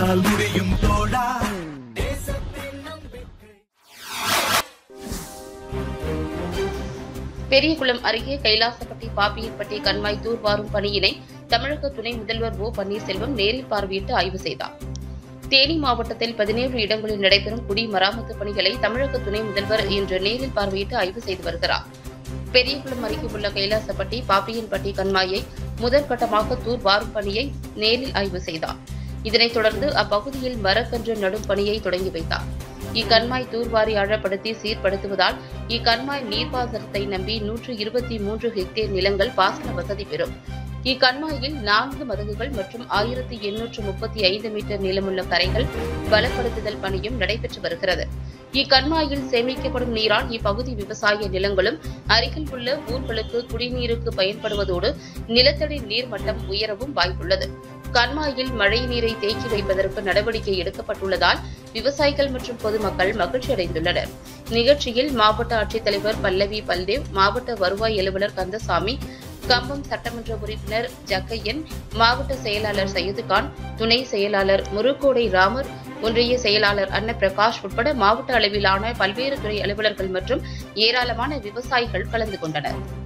உன்னால் முடியும் தோழா பெரியகுளம் அருகே கைலாசப்பட்டி பாப்பியப்பட்டி கண்மாய் தூர்வாரும் பணியினை தமிழக துணை முதல்வர் ஓ பன்னீர்செல்வம் நேரில் பார்வையிட்டு ஆய்வு செய்தார் தேனி மாவட்டத்தில் பதினேழு இடங்களில் நடைபெறும் குடிமராமத்து பணிகளை தமிழக துணை முதல்வர் இன்று நேரில் பார்வையிட்டு ஆய்வு செய்து வருகிறார் பெரியகுளம் அருகே உள்ள கைலாசப்பட்டி பாப்பியன்பட்டி கண்மாயை முதற்கட்டமாக தூர்வாரும் பணியை நேரில் ஆய்வு செய்தார் இதனைத் தொடர்ந்து அப்பகுதியில் மரக்கன்று நடும் பணியை தொடங்கி வைத்தார் இக்கண்மாய் தூர்வாரி ஆழப்படுத்தி சீர்படுத்துவதால் இக்கண்மாய் நீர்ப்பாசனத்தை நம்பி நூற்று இருபத்தி மூன்று ஹெக்டேர் நிலங்கள் பாசன வசதி பெறும் இக்கண்மாயில் நான்கு மதகுகள் மற்றும் ஆயிரத்தி எண்ணூற்று முப்பத்தி ஐந்து மீட்டர் நீளமுள்ள கரைகள் பலப்படுத்துதல் பணியும் நடைபெற்று வருகிறது இக்கண்மாயில் சேமிக்கப்படும் நீரால் இப்பகுதி விவசாய நிலங்களும் அருகில் உள்ள ஊர்களுக்கு குடிநீருக்கு பயன்படுவதோடு நிலத்தடி நீர் மட்டம் உயரவும் வாய்ப்புள்ளது கண்மாயில் மழை நீரை தேக்கி வைப்பதற்கு நடவடிக்கை எடுக்கப்பட்டுள்ளதால் விவசாயிகள் மற்றும் பொதுமக்கள் மகிழ்ச்சி அடைந்துள்ளனர் நிகழ்ச்சியில் மாவட்ட ஆட்சித்தலைவர் பல்லவி பல்தேவ் மாவட்ட வருவாய் அலுவலர் கந்தசாமி கம்பம் சட்டமன்ற உறுப்பினர் ஜக்கையன் மாவட்ட செயலாளர் சையதுகான் துணை செயலாளர் முருகோடை ராமர் ஒன்றிய செயலாளர் அன்னப்பிரகாஷ் உட்பட மாவட்ட அளவிலான பல்வேறு துறை அலுவலர்கள் மற்றும் ஏராளமான விவசாயிகள் கலந்து கொண்டனர்